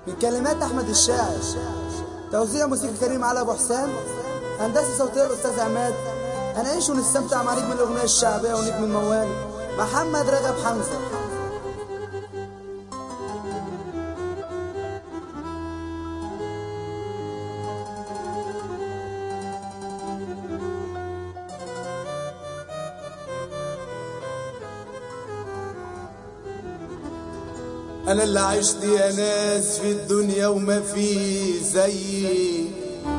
من كلمات احمد الشاعر توزيع موسيقى كريم علي ابو حسام هندسه صوتيه الاستاذ عماد هنعيش ونستمتع مع نجم الاغنيه الشعبيه ونجم الموال محمد رجب حمزه انا اللي عشت يا ناس في الدنيا وما في زيي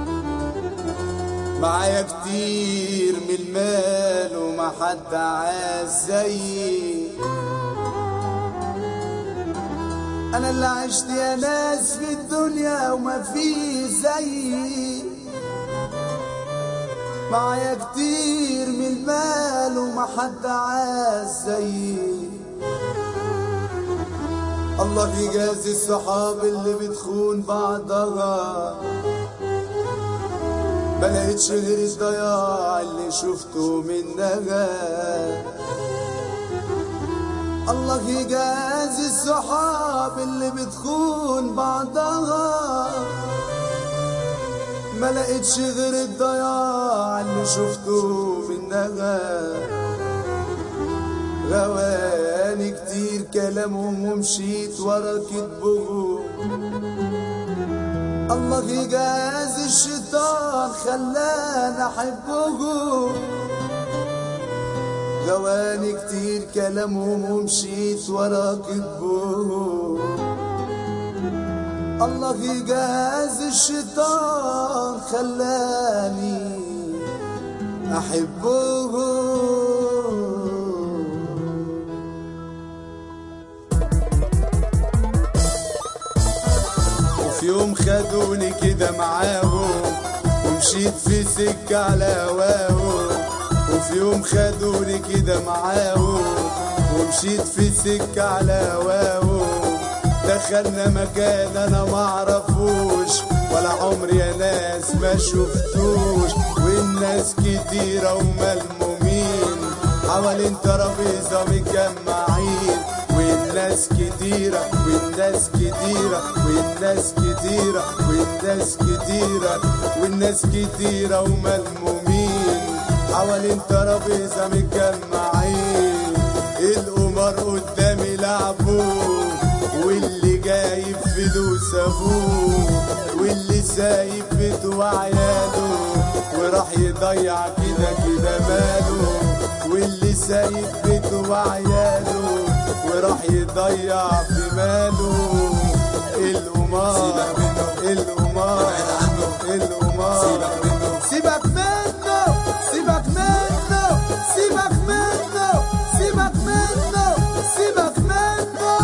معايا كتير من المال وما حد عاز زيي انا اللي عشت يا ناس في الدنيا وما في زيي معايا كتير من المال وما حد عاز زيي الله يجازي الصحاب اللي بتخون بعضها ما لقيتش غير الضياع اللي شفته منها الله يجازي الصحاب اللي بتخون بعضها ما لقيتش غير الضياع اللي شفته منها غواني كتير كلامهم ومشيت ورا كتبهم الله يجازي الشيطان خلاني احبهم غواني كتير كلامهم ومشيت ورا كتبهم الله يجازي الشيطان خلاني احبهم وفي يوم خدوني كده معاهم ومشيت في سكة على هواهم وفي يوم خدوني كده معاهم ومشيت في سكة على هواهم دخلنا مكان انا معرفوش ولا عمري يا ناس ما شفتوش والناس كتيرة وملمومين حوالين ترابيزة متجمعين والناس كتيرة والناس كتيرة والناس كتيرة والناس كتيرة والناس كتيرة وملمومين حوالين ترابيزة متجمعين القمر قدامي لعبوه واللي جايب فلوس ابوه واللي سايب بيته وعياله وراح يضيع كده كده ماله واللي سايب بيته وعياله وراح يضيع في ماله القمار القمار القمار سيبك منه سيبك منه سيبك منه سيبك منه سيبك منه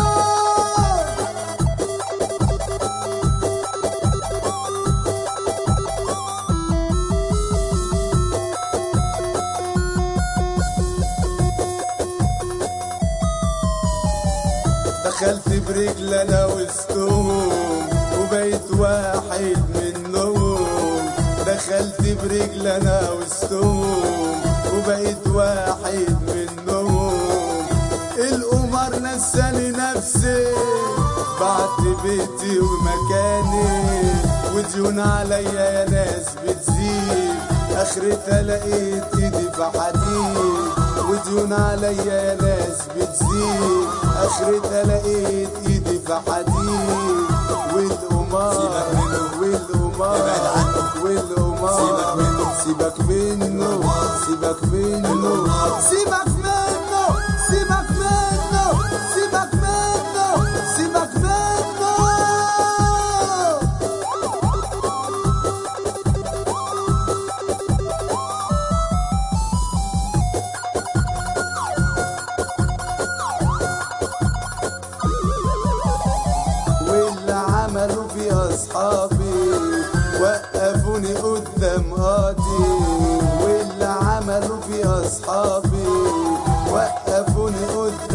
دخلت برجل انا وسطهم وبقيت واحد منهم دخلت برجل انا وسطهم وبقيت واحد منهم القمر نساني نفسي بعت بيتي ومكاني وديون عليا يا ناس بتزيد اخرتها لقيت ايدي في حديد وديون عليا يا ناس بتزيد اخرتها لقيت ايدي في حديد والقمار والقمار والقمار سيبك منه سيبك منه سيبك منه سيبك منه سيبك منه سيبك منه واللي عملوا فيها اصحابي وقفوني قدام قاضي واللي عملوا فيها اصحابي وقفوني قدام